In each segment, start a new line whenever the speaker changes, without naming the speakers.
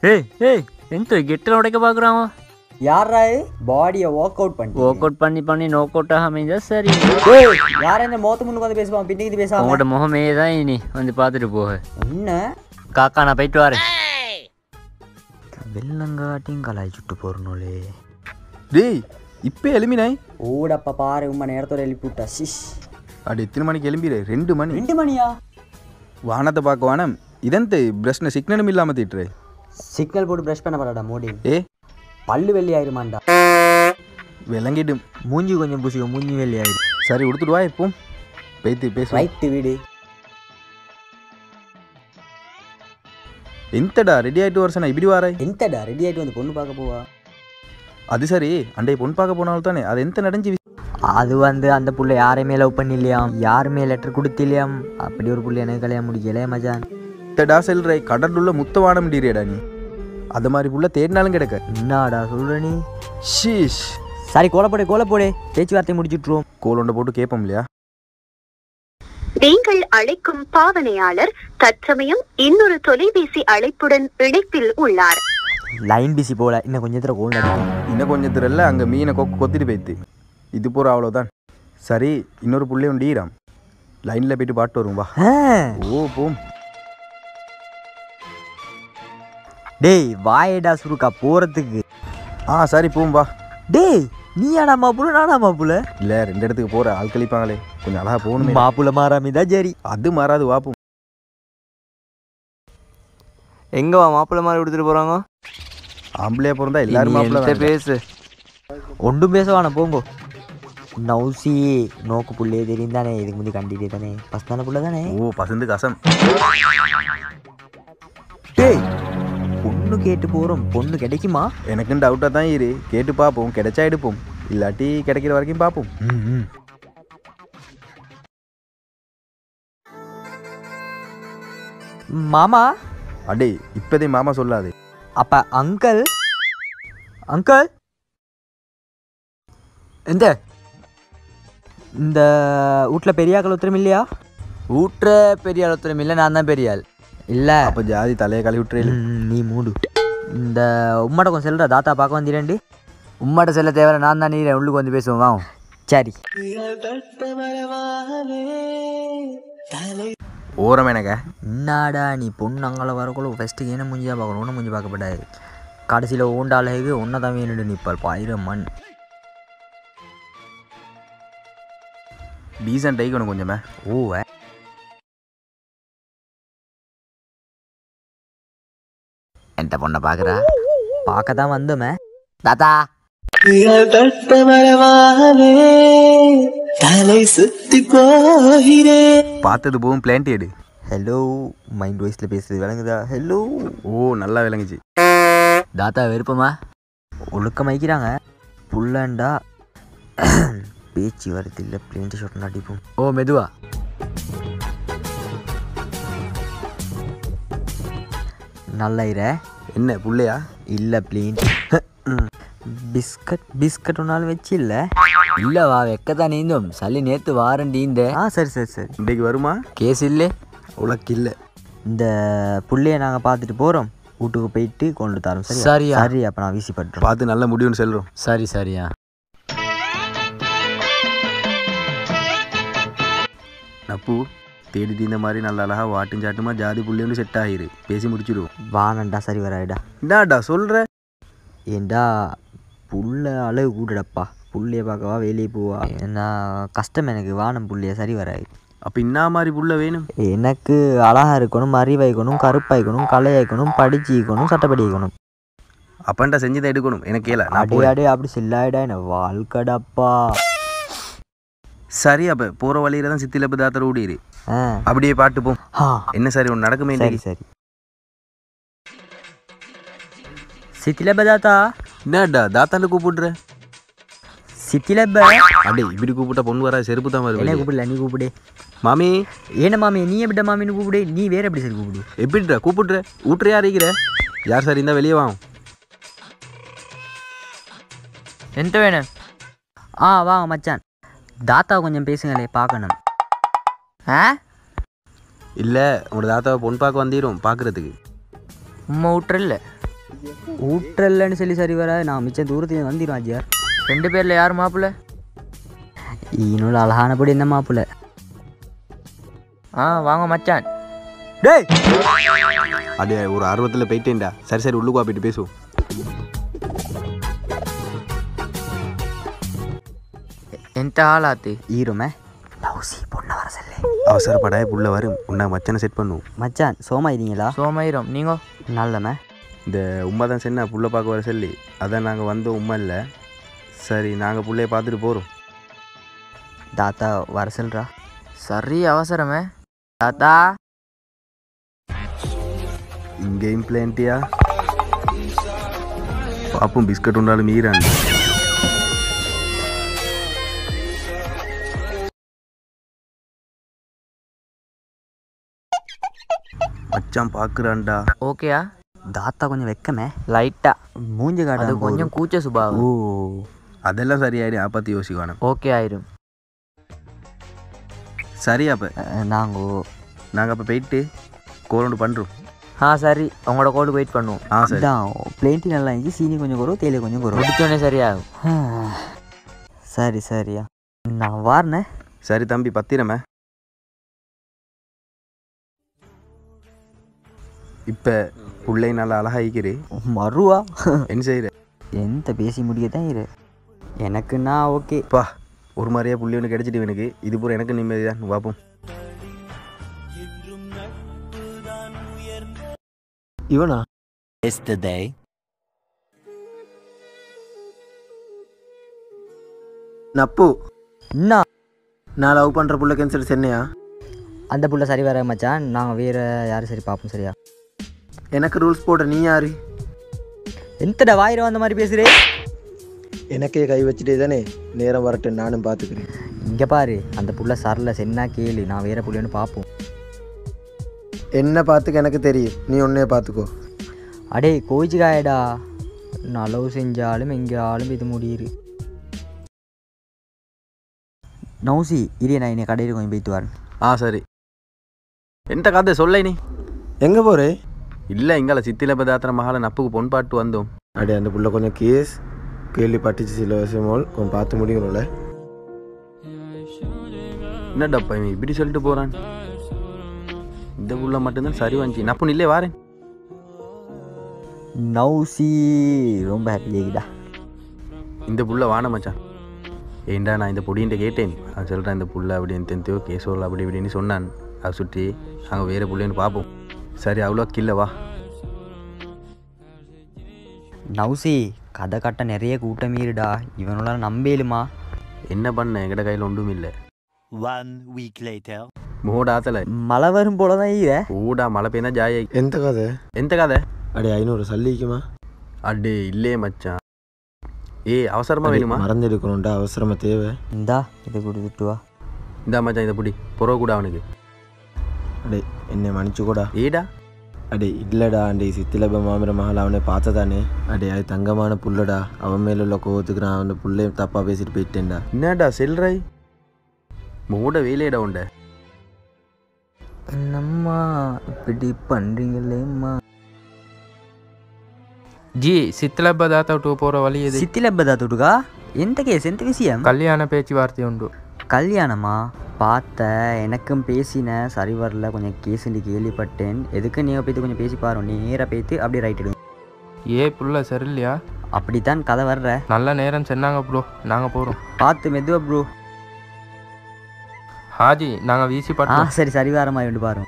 ஏய் ஏய் எந்த கெட்டில் உடைக்க பார்க்குறான்
யாரா பாடியை ஒர்க் அவுட் பண்ணி
ஒர்க் அவுட் பண்ணி பண்ணி நோக் அவுட் ஆகாம இருந்தா சரி
யார இந்த மோத்த முன்னுக்கு வந்து பேசுவான் பின்னுக்கு பேசாம
உங்களோட முகமே தான் இனி வந்து பார்த்துட்டு போக
என்ன
காக்கா நான் போயிட்டு வரேன்
வெள்ளங்காட்டியும் கலாய்ச்சுட்டு போறனோலே
டேய் இப்போ எலும்பினாய்
ஓடப்பா பாரு உம்மா நேரத்தோட எழுப்பி விட்டா சிஷ்
அடி எத்தனை மணிக்கு எலும்பிடு ரெண்டு மணி
ரெண்டு மணியா
வானத்தை பார்க்க வானம் இதெந்த பிரச்சனை சிக்னலும் இல்லாமல் திட்டுரு
சிக்னல் போட்டு ப்ரஷ் பண்ண போறாடா மோடி
ஏ
பல்லு வெள்ளி ஆயிருமாண்டா
விளங்கிடும்
மூஞ்சி கொஞ்சம் பூசிக்க மூஞ்சி வெளியாயிரு
சரி கொடுத்துட்டு வா இப்போ பேத்து பேசு
ரைட்டு வீடு
எந்தடா ரெடி ஆகிட்டு வருஷனா இப்படி வாராய்
எந்தடா ரெடி ஆயிட்டு வந்து பொண்ணு பார்க்க போவா
அது சரி அண்டை பொண்ணு பார்க்க போனாலும் தானே அது எந்த நடஞ்சு
அது வந்து அந்த புள்ள யாரையுமே லவ் பண்ணிலையாம் யாருமே லெட்டர் கொடுத்திலையாம் அப்படி ஒரு புள்ள எனக்கு கல்யாணம் முடிக்கலையே மச்சான்
இத்தடா செல்ற கடலுள்ள முத்த வாட முடியறியடா நீ அது மாதிரி புள்ள தேடினாலும் கிடக்க
என்னடா சொல்ற நீ
ஷீஷ்
சரி கோலப்போடு கோலப்போடு பேச்சுவார்த்தை முடிச்சுட்ருவோம்
கோலொண்ட போட்டு கேட்போம் இல்லையா
நீங்கள் அழைக்கும் பாவனையாளர் தற்சமயம் இன்னொரு தொலைபேசி அழைப்புடன் இணைப்பில் உள்ளார்
லைன் பிசி போல இன்னும் கொஞ்சத்துல கோல் அடிக்கும்
இன்னும் கொஞ்சம் தெரியல அங்கே மீனை கொக்கு கொத்திட்டு போய்த்து இது போகிற அவ்வளோதான் சரி இன்னொரு புள்ளையும் டீராம் லைனில் போயிட்டு பாட்டு வரும் வா
ஆ,
ஓ போம்
டேய் வாயடா சுருக்கா போறதுக்கு
ஆ சரி போம் வா
டேய் நீயாடா மாப்புல நானா மாப்புல
இல்லை ரெண்டு இடத்துக்கு போகிற ஆள் கழிப்பாங்களே கொஞ்சம் அழகா போகணுமே
மாப்புல மாறாமிதான் சரி
அது மாறாது வா போம்
எங்க வா மாப்பிள்ளை மாதிரி கொடுத்துட்டு போறாங்க
ஆம்பளையா பிறந்தா எல்லாரும் மாப்பிள்ள
பேசு
ஒன்றும் பேச வேணாம் போங்கோ நௌசி நோக்கு புள்ளையே தெரியும் தானே இதுக்கு முந்தி கண்டிட்டே தானே பஸ்தான புள்ள தானே
ஓ பசந்து கசம்
டேய் பொண்ணு கேட்டு போறோம் பொண்ணு கிடைக்குமா
எனக்கும் டவுட்டாக தான் இரு கேட்டு பார்ப்போம் கிடைச்சா எடுப்போம் இல்லாட்டி கிடைக்கிற வரைக்கும் பார்ப்போம்
மாமா
அடே இப்போதே மாமா சொல்லாது
அப்ப அங்கிள் அங்கிள் எந்த இந்த வீட்டில் பெரிய ஆக்கள் ஒருத்தரும் இல்லையா
ஊற்ற பெரிய ஆள் ஒருத்தரும் இல்லை நான் தான் பெரிய ஆள்
இல்லை
அப்போ ஜாதி தலையை கழுவி விட்டுறேன்
நீ மூடு இந்த உம்மாட்ட கொஞ்சம் செல்ற தாத்தா பார்க்க வந்தீரண்டி
உம்மாட்ட செல்ல தேவை நான் தான் நீரேன் உள்ளுக்கு வந்து பேசுவோம் வாங்க
சரி
ஓரம் எனக்கு
என்னடா நீ பொண்ணு அங்கே வரக்குள்ள ஃபஸ்ட்டு என்ன மூஞ்சியாக பார்க்கணும் ஒன்றும் மூஞ்சி பார்க்கப்படாது கடைசியில் ஊண்டாளுக்கு ஒன்றை தான் வேணுட்டு நிற்பாள் பாயிரம் மண்
டீசென்ட் ஆகிக்கணும் கொஞ்சமே
ஓ என்கிட்ட பொண்ணை பார்க்குறா பார்க்க தான் வந்தோமே தாத்தா
பார்த்தது போகும் பிளான்ட் எடு
ஹலோ மைண்ட் வாய்ஸில் பேசுறது விளங்குதா ஹலோ
ஓ நல்லா விளங்குச்சு
தாத்தா விருப்பமா
ஒழுக்கம் வைக்கிறாங்க புள்ளண்டா பேச்சு வருது இல்லை பிளேண்ட் ஷாட் அடிப்போம்
ஓ மெதுவா
நல்ல இர
என்ன புள்ளையா
இல்லை பிளேன் பிஸ்கட் பிஸ்கட் ஒன்றாலும் வச்சு இல்லை
இல்ல வா வெக்கத்தான் நீந்தும் சளி நேத்து வாரண்டி இந்த
ஆ சரி சரி சரி
இன்றைக்கு வருமா
கேஸ் இல்லே
உனக்கு இல்லை
இந்த புள்ளைய நாங்கள் பார்த்துட்டு போகிறோம் வீட்டுக்கு போயிட்டு கொண்டு தரோம் சரி
சரியா?
சரி அப்போ நான் வீசி பட்டுறோம்
பார்த்து நல்ல முடிவுன்னு செல்றோம்
சரி சரியா
நப்பு தேடி தீந்த மாதிரி நல்ல அழகா வாட்டும் சாட்டுமா ஜாதி புள்ளையோண்டு செட் ஆகிரு பேசி முடிச்சிடுவோம்
வானண்டா சரி வராடா
என்னடா சொல்ற
ஏண்டா புள்ள அளவு கூடடப்பா புள்ளைய பார்க்கவா வெளியே போவா ஏன்னா கஷ்டம் எனக்கு வானம் புள்ளைய சரி வராது
அப்ப என்ன மாதிரி புள்ள வேணும்
எனக்கு அழகா இருக்கணும் அறிவாய்க்கணும் கருப்பாய்க்கணும் கலையாய்க்கணும் படிச்சிக்கணும் சட்டப்படி வைக்கணும்
அப்பன்டா செஞ்சதை எடுக்கணும் எனக்கு கேள நான்
அடே
போய்
அடே அப்படி செல்லாயிடா என்ன வாழ்க்கடப்பா
சரி அப்ப போற வழியில தான் சித்தில போய் தாத்தர் ஓடிரு
ஆ
அப்படியே பாட்டு போம்
ஆ
என்ன சரி ஒன்று நடக்குமே
சரி
இன்னைக்கு
சரி சித்தில பதாத்தா
என்னடா தாத்தால கூப்பிடுற
சித்தில ப
அடே இப்படி கூப்பிட்டா பொண்ணு வர செருப்பு தான்
என்ன
வருது
கூப்பிடல நீ கூப்பிடு
மாமி
ஏன மாமி நீ எப்படி மாமின்னு கூப்பிடு நீ வேற எப்படி சரி கூப்பிடு
எப்படிடா கூப்பிடுற ஊட்டுறியா அறிக்கிற யார் சார் இருந்தா வெளியே வாங்க
எந்த வேணும் ஆ வாங்க மச்சான் தாத்தா கொஞ்சம் பேசுங்களே பார்க்கணும் ஆ
இல்ல உங்களோட தாத்தாவை பொண்ணு பார்க்க வந்தீரும் பார்க்கறதுக்கு
உம்மை விட்டுறல
ஊற்றலன்னு சொல்லி சரி வர நான் மிச்சம் தூரத்துக்கு வந்துடும் ஆஜியார்
ரெண்டு பேரில் யார் மாப்பிள்ள
ஈனோட அழகானபடி என்ன மாப்பிள்ள
ஆ வாங்க மச்சான்
டேய்
அடே ஒரு ஆர்வத்தில் போயிட்டேன்டா சரி சரி உள்ளுக்குவா போயிட்டு பேசுவோம்
ఎంత ஆளாத்து
ஈருமே லவ்சி பொண்ணை வர சொல்லு
அவசரப்படாய புள்ள வரும் உன்னை மச்சனை செட் பண்ணுவோம்
மச்சான் சோமா இருந்தீங்களா
சோமயிரம் நீங்க
நல்லமே
இந்த உமா தான் சென்னா புள்ள பார்க்க வர சொல்லி அதான் நாங்கள் வந்தோம் உமா இல்லை சரி நாங்கள் புள்ளைய பார்த்துட்டு போகிறோம்
தாத்தா வர சொல்றா
சரி அவசரமே தாத்தா
இங்கேயும் பிளேன்ட்டியா பாப்பும் பிஸ்கட் உண்டாலும் மீறான் மச்சான் பார்க்குறான்டா
ஓகேயா
தாத்தா கொஞ்சம் வெக்கமே
லைட்டா
மூஞ்சி
அது
காட்ட
கொஞ்சம் கூச்ச சுபாவம்
ஓ அதெல்லாம் சரியாயிடும் ஆப்பத்தி யோசிக்கணும்
ஓகே ஆயிரும்
சரி அப்போ
நாங்கள்
நாங்கள் அப்போ போயிட்டு கோரண்டு பண்ணுறோம்
ஆ சரி உங்களோட கோலுக்கு வெயிட் பண்ணுவோம்
ஆ சரி
இதான் பிளேன்ட்டி நல்லா இருந்துச்சு சீனி கொஞ்சம் குறவு தேயிலை கொஞ்சம் குறவு
முடிச்சோடனே சரியாகும்
சரி சரியா நான் வாரினே
சரி தம்பி பத்திரமே இப்போ பிள்ளை நல்லா அழகாயிக்கிறே
மறுவா
என்ன செய்கிற
எந்த பேசி முடிய தான் இரு எனக்குன்னா ஓகே
பா ஒரு மாதிரியா புள்ளி ஒன்று கிடச்சிட்டு எனக்கு இது பூரா எனக்கு நிம்மதி தான் பார்ப்போம்
இவனா நப்பு
என்ன
நான் லவ் பண்ணுற புள்ள கேன்சல் சென்னையா
அந்த புள்ள சரி வர மச்சான் நாங்கள் வேற யாரும் சரி பார்ப்போம் சரியா
எனக்கு ரூல்ஸ் போடுற நீ யாரு
எந்தடா வாயிரம் அந்த மாதிரி பேசுகிறே
எனக்கே கை வச்சுட்டே தானே நேரம் வரட்டும் நானும் பார்த்துக்கிறேன்
இங்கே பாரு அந்த புள்ள சரல சென்னா கேளு நான் வேற புள்ளைன்னு பார்ப்போம்
என்ன பார்த்துக்க எனக்கு தெரியும் நீ ஒன்னே பார்த்துக்கோ
அடே கோச்சிக்காயடா நான் லவ் செஞ்சாலும் எங்கேயாலும் இது முடியுது நௌசி இரு நான் என்னை கடையில் கொஞ்சம் போயிட்டு வரேன்
ஆ சரி எந்த கதை சொல்லை நீ
எங்கே போகிறே
இல்லை இங்கால சித்தில பதாத்திர மகால நப்புக்கு பொன்பாட்டு வந்தோம்
அடே அந்த புள்ள கொஞ்சம் கேஸ் கேள்விப்பட்டுச்சு சில விஷயமோல் கொஞ்சம் பார்த்து முடியணும்ல
என்னடாப்பா இவன் இப்படி சொல்லிட்டு போகிறான் இந்த புள்ள மட்டும்தான் சரி வந்துச்சு நப்பு இல்லே வாரேன்
நௌசி ரொம்ப ஹாப்பி ஆகிடா
இந்த புள்ள வான மச்சான் ஏண்டா நான் இந்த பொடியின்ட்ட கேட்டேன் அவன் சொல்கிறேன் இந்த புள்ள அப்படி தென்த்தையோ கேசோல் அப்படி இப்படின்னு சொன்னான் அதை சுற்றி நாங்கள் வேறு புள்ளைன்னு பார்ப்போம் சரி அவ்வளோ கில்ல வா
நௌசி கதை கட்ட நிறைய கூட்டம் மீறுடா இவனோட நம்பேலுமா
என்ன பண்ண எங்கட கையில் ஒன்றும் இல்லை
One week later.
மூடாத்தல
மழை வரும் போல தான் ஈர
ஊடா மழை பெய்ந்தா ஜாயை
எந்த கதை
எந்த கதை
அடே ஐநூறு சல்லிக்குமா
அடே இல்லையே மச்சான் ஏய் அவசரமா வேணுமா
மறந்து எடுக்கணும்டா அவசரமாக தேவை
இந்தா இதை கொடுத்துட்டு வா
இந்தா மச்சான் இதை பிடி புறவு கூட அவனுக்கு
அடே என்னை மன்னிச்சுக்கூடா
ஏடா
அடே இல்லைடா அண்டே சித்திலப மாமிர மகள் அவனை பார்த்ததானே அடே அது தங்கமான புள்ளடா அவன் மேல உள்ள கோவத்துக்கு நான் அவன் புள்ளைய தப்பாக பேசிட்டு போயிட்டேன்டா
என்னடா செல்றாய் மூட வேலையடா உண்ட
என்னம்மா இப்படி பண்ணுறீங்களேம்மா
ஜி சித்தலப்ப தாத்தா போகிற வழி எது
சித்திலப்பதா தொடுக்கா எந்த கேஸ் எந்த விஷயம்
கல்யாண பேச்சுவார்த்தை உண்டு
கல்யாணமா பார்த்த எனக்கும் பேசின சரி வரல கொஞ்சம் கேஸுண்டு கேள்விப்பட்டேன் எதுக்கு நீங்கள் போய்த்து கொஞ்சம் பேசி பாரு நேராக போய்த்து அப்படியே ரைட் எடுங்க
ஏ புள்ள சரியில்லையா
அப்படித்தான் கதை வர்ற
நல்ல நேரம் சொன்னாங்க ப்ரோ நாங்கள் போகிறோம்
பார்த்து மெதுவா ப்ரோ
ஹாஜி நாங்கள் வீசி
ஆ
பட்டோம்
சரி சரி வர மாதிரி உண்டு பாரு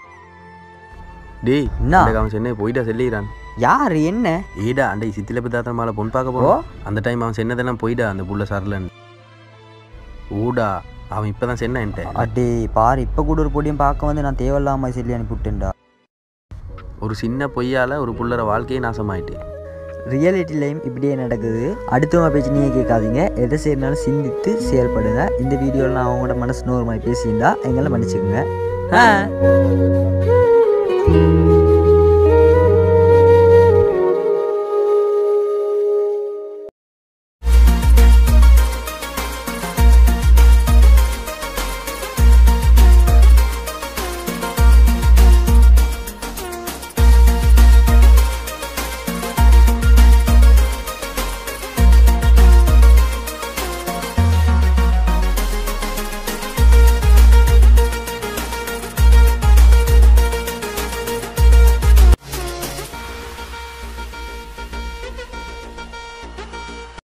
டேய்
என்ன
அன்றைக்கு அவன் சென்னை போயிட்டா செல்லிக்கிறான்
யார் என்ன
ஏடா அன்றைக்கு சித்தில பதாத்திர மேலே பொன் பார்க்க
ஓ
போகிறோம் அந்த டைம் அவன் சென்னதெல்லாம் போயிடா அந்த புள்ள சரலன்னு ஊடா அவன் இப்போ தான் சென்ன என்கிட்ட
அடே பாரு இப்போ கூட ஒரு பொடியும் பார்க்க வந்து நான் தேவையில்லாம சொல்லி அனுப்பிவிட்டேன்டா
ஒரு சின்ன பொய்யால் ஒரு புள்ளற வாழ்க்கையே நாசமாயிட்டு
ரியாலிட்டி லைம் இப்படியே நடக்குது அடுத்தவங்க பேச்சு நீங்கள் கேட்காதீங்க எதை செய்யறனாலும் சிந்தித்து செயல்படுங்க இந்த வீடியோவில் நான் அவங்களோட மனசு நோர் மாதிரி பேசியிருந்தா எங்களை மன்னிச்சுக்கோங்க ஆ